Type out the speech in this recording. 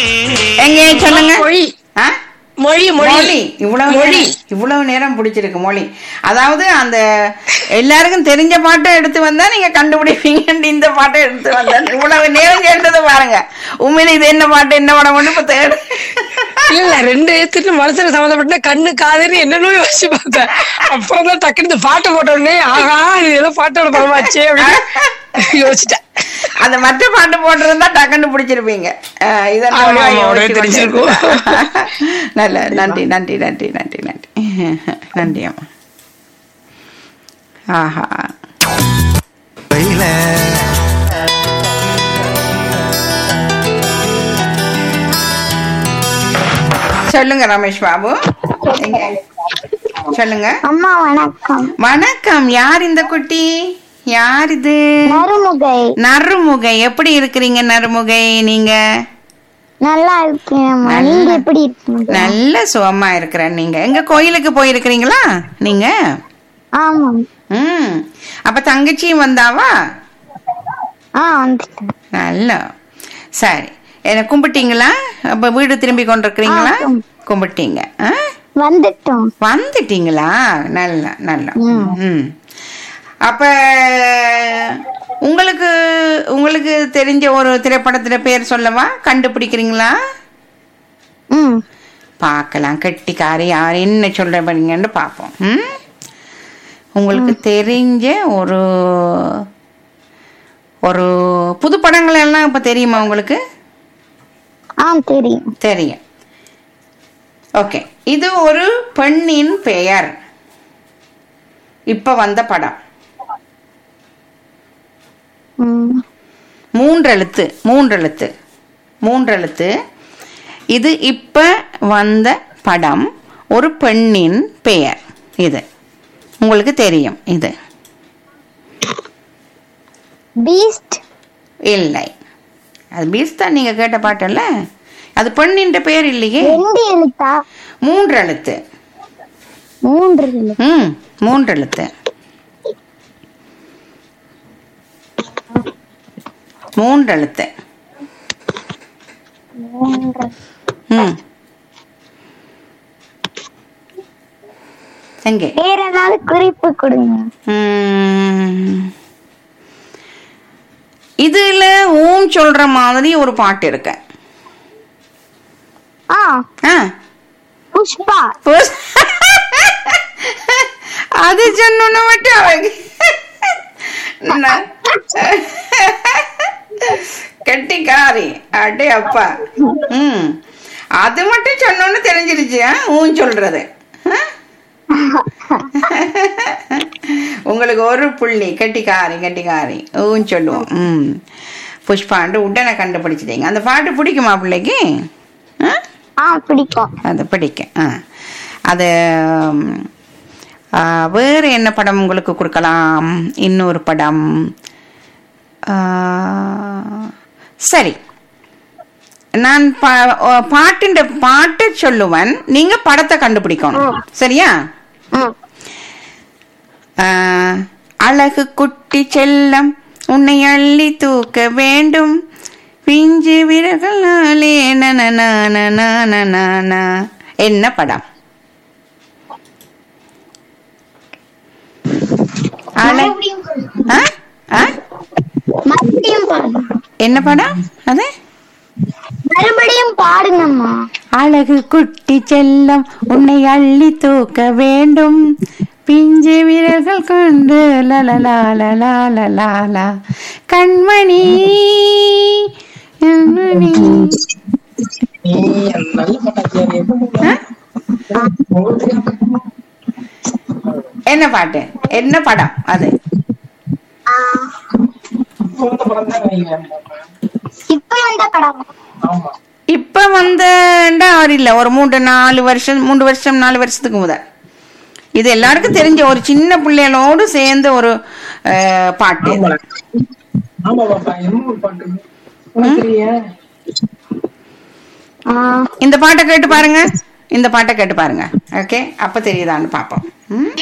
எங்க சொல்லுங்க மொழி ஆ? மொழி மொழி மொழி இவ்வளவு மொழி நேரம் இவ்வளவு நேரம் பிடிச்சிருக்கு மொழி அதாவது அந்த எல்லாருக்கும் தெரிஞ்ச பாட்டை எடுத்து வந்தா நீங்க கண்டுபிடிப்பீங்க இந்த பாட்டை எடுத்து வந்தா இவ்வளவு நேரம் கேட்டது பாருங்க உண்மையில இது என்ன பாட்டு என்ன படம் இப்ப தேடு இல்ல இல்ல ரெண்டு எழுத்துட்டு மனசுல சம்மந்தப்பட்ட கண்ணு காதுன்னு என்னென்னோ யோசிச்சு பார்த்தேன் அப்புறம் தான் டக்குனு இந்த பாட்டை போட்ட உடனே ஆஹா இது ஏதோ பாட்டோட படமாச்சே அப்படின்னு யோசிச்சிட்டேன் அந்த மற்ற பாட்டு போட்டிருந்தா டக்குன்னு பிடிச்சிருப்பீங்க அஹ் இதெல்லாம் ஆமா, ஆமா, யோசிச்சு உடனே தெரிஞ்சிருக்கும். வச்சிருக்கேன். நல்ல நன்றி நன்றி நன்றி நன்றி நன்றி நன்றி அம்மா ஆஹா வெயில சொல்லுங்க ரமேஷ் பாபு எங்க சொல்லுங்க அம்மா வணக்கம் வணக்கம் யார் இந்த குட்டி யார் இது நறுமுகை நறுமுகை எப்படி இருக்கிறீங்க நறுமுகை நீங்க நல்லா இருக்கேன் நீங்க எப்படி இருக்கீங்க நல்ல சுகமா இருக்கிறேன் நீங்க எங்க கோயிலுக்கு போயிருக்கிறீங்களா நீங்க ஆமாம் ம் அப்ப தங்கச்சியும் வந்தாவா ஆ வந்துட்டேன் நல்ல சரி என்ன கும்பிட்டீங்களா அப்ப வீடு திரும்பி கொண்டிருக்கிறீங்களா ஆ, கும்- கும்பிட்டீங்க ஆ? வந்துட்டோம் வந்துட்டீங்களா நல்ல நல்ல ம் அப்ப உங்களுக்கு உங்களுக்கு தெரிஞ்ச ஒரு திரைப்படத்துல பேர் சொல்லவா கண்டுபிடிக்கிறீங்களா ம் பார்க்கலாம் கெட்டிக்காரி யார் என்ன சொல்றீங்கன்னு பார்ப்போம் ம் உங்களுக்கு தெரிஞ்ச ஒரு ஒரு புது படங்கள் எல்லாம் இப்ப தெரியுமா உங்களுக்கு ஆ தெரியும் தெரியும் ஓகே இது ஒரு பெண்ணின் பெயர் இப்ப வந்த படம் ம் மூன்றெழுத்து மூன்றெழுத்து மூன்றெழுத்து இது இப்ப வந்த படம் ஒரு பெண்ணின் பெயர் இது உங்களுக்கு தெரியும் இது பீஸ்ட் இல்லை அது பீஸ் தான் நீங்க கேட்ட பாட்டல்ல அது பெண்ணின் பெயர் இல்லையே ரெண்டு எழுத்தா மூன்றெழுத்து மூன்று எழுத்து ம் மூன்றெழுத்து மூன்றெழுத்து மூன்று ம் எங்கே வேற ஏதாவது குறிப்பு கொடுங்க ம். இதுல ஊம் சொல்ற மாதிரி ஒரு பாட்டு இருக்கு ஆ ஆ, புஷ்பா புஸ்- அது சொன்ன மட்டும் அவருக்கு நான்- கெட்டிக்காரி அடே அப்பா ம் அது மட்டும் சொன்னோன்னு தெரிஞ்சிருச்சு ஆ, ஊன் சொல்றது ஆ? உங்களுக்கு ஒரு புள்ளி கெட்டிக்காரி கெட்டிக்காரி ஊன் சொல்லுவோம் ம் புஷ்பாண்டு உடனே கண்டுபிடிச்சிட்டீங்க அந்த பாட்டு பிடிக்குமா பிள்ளைக்கு ஆ ஆ பிடிக்கும் அது பிடிக்கும் ஆ அது ம், ஆ, வேறு என்ன படம் உங்களுக்கு கொடுக்கலாம் இன்னொரு படம் ஆ, சரி நான் பா- ஓ, பாட்டுண்ட பாட்டு சொல்லுவேன் நீங்க படத்தை கண்டுபிடிக்கணும் சரியா ம் ஆ, அழகு குட்டி செல்லம் உன்னை அள்ளி தூக்க வேண்டும் பிஞ்சு விரல்களாலே நனநனநனநனநன. என்ன படம் அழ- ஆ? ஆ? மறுபடியும் பாடுங்க என்ன படம் அது மறுபடியும் பாடுங்கம்மா அழகு குட்டி செல்லம் உன்னை அள்ளி தூக்க வேண்டும் பிஞ்சு விரல்கள் கொண்டு லலலாலலாலலாலா கண்மணி கண்மணி. ஆ? என்ன பாட்டு என்ன படம் அது இப்ப வந்த படம் இப்ப வந்தா அவர் இல்ல ஒரு மூன்று நாலு வருஷம் மூன்று வருஷம் நாலு வருஷத்துக்கு முதல் இது எல்லாருக்கும் தெரிஞ்ச ஒரு சின்ன பிள்ளைகளோடு சேர்ந்த ஒரு அஹ், பாட்டு ஆமா பாப்பா என்ன ஒரு பாட்டு உனக்கு தெரியும் ஆ இந்த பாட்டை கேட்டு பாருங்க இந்த பாட்டை கேட்டு பாருங்க ஓகே அப்ப தெரியுதான்னு பாப்போம் ம்?